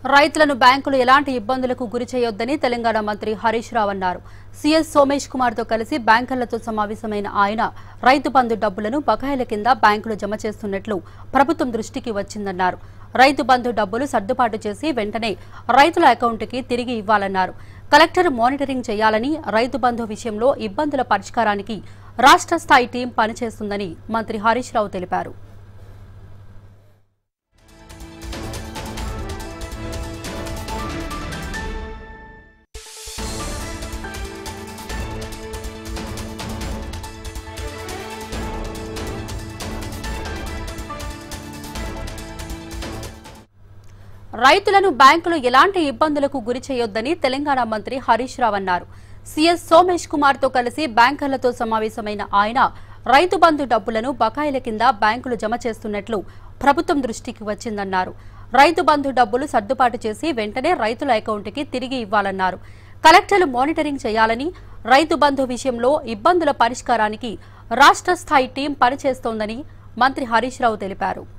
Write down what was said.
రైతులను బ్యాంకులు ఎలాంటి ఇబ్బందులకు గురి చేయొద్దని తెలంగాణ మంత్రి హరీష్ రావు అన్నారు సీఎస్ సోమేష్ కుమార్ తో కలిసి బ్యాంకర్లతో సమావేశమైన ఆయన రైతు బంధు డబ్బులను బకాయిల కింద బ్యాంకులు జమ చేస్తున్నట్లు ప్రభుత్వం దృష్టికి వచ్చిందన్నారు రైతు బంధు డబ్బులు సర్దుబాటు చేసి వెంటనే రైతుల అకౌంట్కి తిరిగి ఇవ్వాలన్నారు కలెక్టర్ మానిటరింగ్ చేయాలని రైతు బంధు విషయంలో ఇబ్బందుల పరిష్కారానికి రాష్ట్ర స్థాయి టీం పనిచేస్తుందని మంత్రి హరీష్ రావు తెలిపారు రైతులను బ్యాంకులు ఎలాంటి ఇబ్బందులకు గురి చేయొద్దని తెలంగాణ మంత్రి హరీష్ రావు అన్నారు సీఎస్ సోమేష్ కుమార్ తో కలిసి బ్యాంకర్లతో సమావేశమైన ఆయన రైతు బంధు డబ్బులను బకాయిల కింద బ్యాంకులు జమ చేస్తున్నట్లు ప్రభుత్వం దృష్టికి వచ్చిందన్నారు రైతు బంధు డబ్బులు సర్దుబాటు చేసి వెంటనే రైతుల అకౌంట్కి తిరిగి ఇవ్వాలన్నారు కలెక్టర్లు మానిటరింగ్ చేయాలని రైతు బంధు విషయంలో ఇబ్బందుల పరిష్కారానికి రాష్ట్ర స్థాయి టీం పనిచేస్తోందని మంత్రి హరీష్ రావు తెలిపారు